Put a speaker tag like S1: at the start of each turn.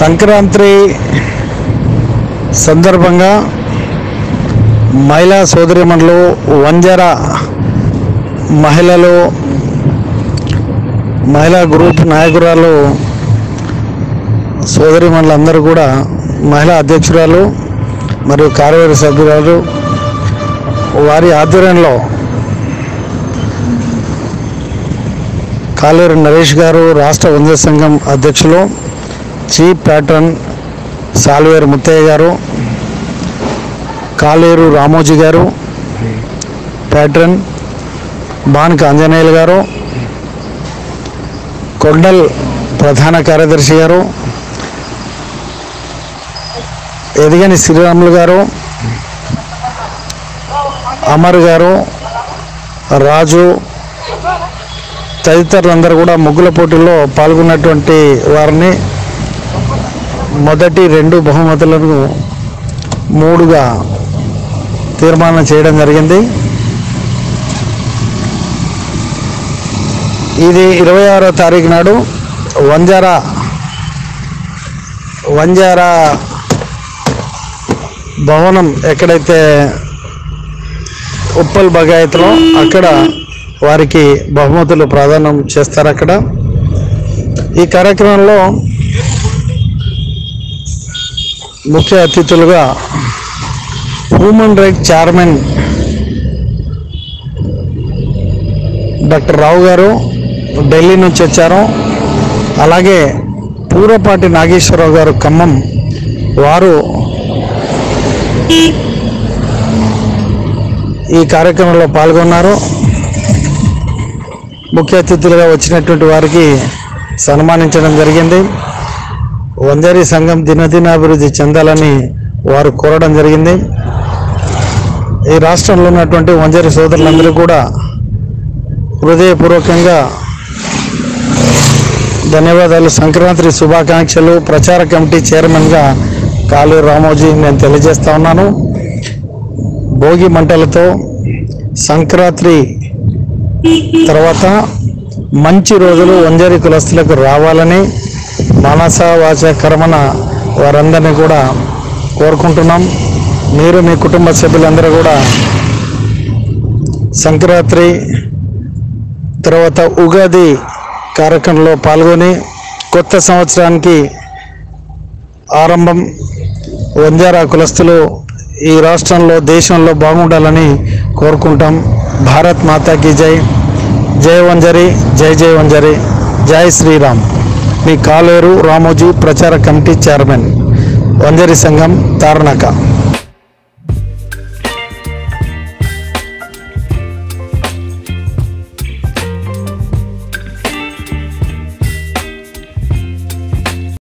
S1: సంక్రాంతి సందర్భంగా మహిళా సోదరిమణులు వంజర మహిళలు మహిళా గ్రూప్ నాయకురాలు సోదరిమణులందరూ కూడా మహిళా అధ్యక్షురాలు మరియు కార్యవర్గ సభ్యురాలు వారి ఆధ్వర్యంలో కాలేరు నరేష్ గారు రాష్ట్ర వంద సంఘం అధ్యక్షులు చీఫ్ ప్యాట్రన్ సాల్వేరు ముత్తయ్య గారు కాలేరు రామోజీ గారు ప్యాట్రన్ బాన్క ఆంజనేయులు గారు కొండల్ ప్రధాన కార్యదర్శి గారు ఎదిగని శ్రీరాములు గారు అమర్ గారు రాజు తదితరులందరూ కూడా ముగ్గుల పోటీల్లో పాల్గొన్నటువంటి వారిని మొదటి రెండు బహుమతులను మూడుగా తీర్మానం చేయడం జరిగింది ఇది ఇరవై ఆరో తారీఖు నాడు వంజారా వంజారా భవనం ఎక్కడైతే ఉప్పల్ బగాయత్లో అక్కడ వారికి బహుమతులు ప్రాధాన్యం చేస్తారు అక్కడ ఈ కార్యక్రమంలో ముఖ్య అతిథులుగా human right chairman doctor Rao గారు ఢిల్లీ నుంచి వచ్చారు అలాగే పూరపాటి నాగేశ్వరరావు గారు ఖమ్మం వారు ఈ కార్యక్రమంలో పాల్గొన్నారు ముఖ్య అతిథులుగా వచ్చినటువంటి వారికి సన్మానించడం జరిగింది వంజారి సంఘం దినదినాభివృద్ధి చెందాలని వారు కోరడం జరిగింది ఈ రాష్ట్రంలో ఉన్నటువంటి వంజారి సోదరులందరూ కూడా హృదయపూర్వకంగా ధన్యవాదాలు సంక్రాంతి శుభాకాంక్షలు ప్రచార కమిటీ చైర్మన్గా కాళూరు రామోజీ నేను తెలియజేస్తా ఉన్నాను భోగి మంటలతో సంక్రాంతి తర్వాత మంచి రోజులు వంజరి కులస్తులకు రావాలని మనస వాచ కర్మన వారందరినీ కూడా కోరుకుంటున్నాం మీరు మీ కుటుంబ సభ్యులందరూ కూడా సంక్రాంతి తర్వాత ఉగాది కార్యక్రమంలో పాల్గొని కొత్త సంవత్సరానికి ఆరంభం వంజారా కులస్తులు ఈ రాష్ట్రంలో దేశంలో బాగుండాలని కోరుకుంటాం భారత్ మాతాకి జై జై వంజరి జై జై వంజరి జై శ్రీరామ్ మీ కాలేరు రామోజీ ప్రచార కమిటీ చైర్మన్ వంజరి సంఘం తార్నాక